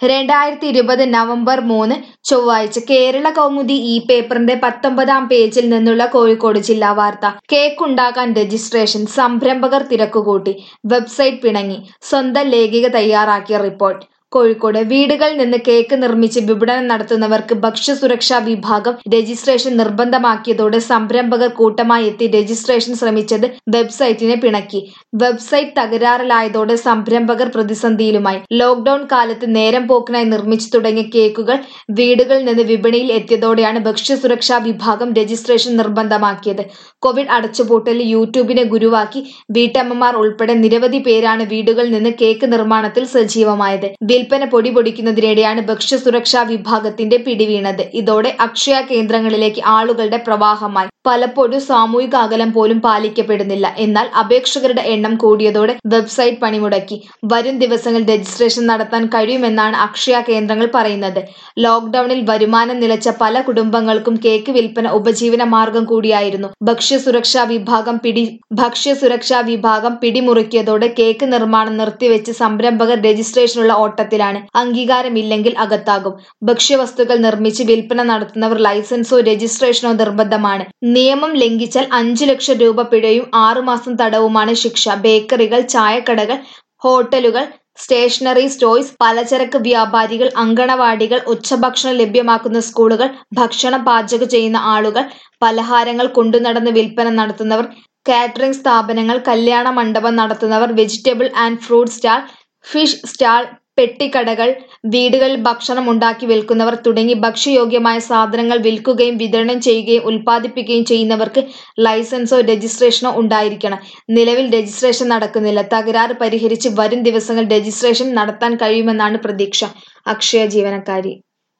രണ്ടായിരത്തി ഇരുപത് നവംബർ മൂന്ന് ചൊവ്വാഴ്ച കേരള കൗമുദി ഈ പേപ്പറിന്റെ പത്തൊമ്പതാം പേജിൽ നിന്നുള്ള കോഴിക്കോട് ജില്ലാ വാർത്ത കേക്ക് ഉണ്ടാക്കാൻ രജിസ്ട്രേഷൻ സംരംഭകർ തിരക്കുകൂട്ടി വെബ്സൈറ്റ് പിണങ്ങി സ്വന്തം ലേഖിക തയ്യാറാക്കിയ റിപ്പോർട്ട് കോഴിക്കോട് വീടുകളിൽ നിന്ന് കേക്ക് നിർമ്മിച്ച് വിപണനം നടത്തുന്നവർക്ക് ഭക്ഷ്യസുരക്ഷാ വിഭാഗം രജിസ്ട്രേഷൻ നിർബന്ധമാക്കിയതോടെ സംരംഭകർ കൂട്ടമായി എത്തി രജിസ്ട്രേഷൻ ശ്രമിച്ചത് വെബ്സൈറ്റിനെ പിണക്കി വെബ്സൈറ്റ് തകരാറിലായതോടെ സംരംഭകർ പ്രതിസന്ധിയിലുമായി ലോക്ഡൌൺ കാലത്ത് നേരം പോക്കിനായി നിർമ്മിച്ചു തുടങ്ങിയ കേക്കുകൾ വീടുകളിൽ നിന്ന് വിപണിയിൽ എത്തിയതോടെയാണ് ഭക്ഷ്യസുരക്ഷാ വിഭാഗം രജിസ്ട്രേഷൻ നിർബന്ധമാക്കിയത് കോവിഡ് അടച്ചുപൂട്ടലിൽ യൂട്യൂബിനെ ഗുരുവാക്കി വീട്ടമ്മമാർ ഉൾപ്പെടെ നിരവധി പേരാണ് വീടുകളിൽ നിന്ന് കേക്ക് നിർമ്മാണത്തിൽ സജീവമായത് വിൽപ്പന പൊടി പൊടിക്കുന്നതിനിടെയാണ് ഭക്ഷ്യസുരക്ഷാ വിഭാഗത്തിന്റെ പിടിവീണത് ഇതോടെ അക്ഷയ കേന്ദ്രങ്ങളിലേക്ക് ആളുകളുടെ പ്രവാഹമായി പലപ്പോഴും സാമൂഹിക അകലം പോലും പാലിക്കപ്പെടുന്നില്ല എന്നാൽ അപേക്ഷകരുടെ എണ്ണം കൂടിയതോടെ വെബ്സൈറ്റ് പണിമുടക്കി വരും ദിവസങ്ങളിൽ രജിസ്ട്രേഷൻ നടത്താൻ കഴിയുമെന്നാണ് അക്ഷയ കേന്ദ്രങ്ങൾ പറയുന്നത് ലോക്ഡൌണിൽ വരുമാനം നിലച്ച പല കുടുംബങ്ങൾക്കും കേക്ക് വിൽപ്പന ഉപജീവന മാർഗം കൂടിയായിരുന്നു ഭക്ഷ്യസുരക്ഷാ വിഭാഗം പിടി ഭക്ഷ്യസുരക്ഷാ വിഭാഗം പിടിമുറുക്കിയതോടെ കേക്ക് നിർമ്മാണം നിർത്തിവെച്ച് സംരംഭകർ രജിസ്ട്രേഷനുള്ള ഓട്ടത്തിലാണ് അംഗീകാരമില്ലെങ്കിൽ അകത്താകും ഭക്ഷ്യവസ്തുക്കൾ നിർമ്മിച്ച് വിൽപ്പന നടത്തുന്നവർ ലൈസൻസോ രജിസ്ട്രേഷനോ നിർബന്ധമാണ് നിയമം ലംഘിച്ചാൽ അഞ്ചു ലക്ഷം രൂപ പിഴയും ആറുമാസം തടവുമാണ് ശിക്ഷ ബേക്കറികൾ ചായക്കടകൾ ഹോട്ടലുകൾ സ്റ്റേഷനറി സ്റ്റോഴ്സ് പലചരക്ക് വ്യാപാരികൾ അങ്കണവാടികൾ ഉച്ചഭക്ഷണം ലഭ്യമാക്കുന്ന സ്കൂളുകൾ ഭക്ഷണം പാചകം ചെയ്യുന്ന ആളുകൾ പലഹാരങ്ങൾ കൊണ്ടുനടന്ന് വിൽപ്പന നടത്തുന്നവർ കാറ്ററിംഗ് സ്ഥാപനങ്ങൾ കല്യാണ മണ്ഡപം നടത്തുന്നവർ vegetable and fruit stall fish stall പെട്ടിക്കടകൾ വീടുകളിൽ ഭക്ഷണം ഉണ്ടാക്കി വിൽക്കുന്നവർ തുടങ്ങി ഭക്ഷ്യയോഗ്യമായ സാധനങ്ങൾ വിൽക്കുകയും വിതരണം ചെയ്യുകയും ഉൽപ്പാദിപ്പിക്കുകയും ചെയ്യുന്നവർക്ക് ലൈസൻസോ രജിസ്ട്രേഷനോ ഉണ്ടായിരിക്കണം നിലവിൽ രജിസ്ട്രേഷൻ നടക്കുന്നില്ല തകരാറ് പരിഹരിച്ച് വരും ദിവസങ്ങളിൽ രജിസ്ട്രേഷൻ നടത്താൻ കഴിയുമെന്നാണ് പ്രതീക്ഷ അക്ഷയ ജീവനക്കാരി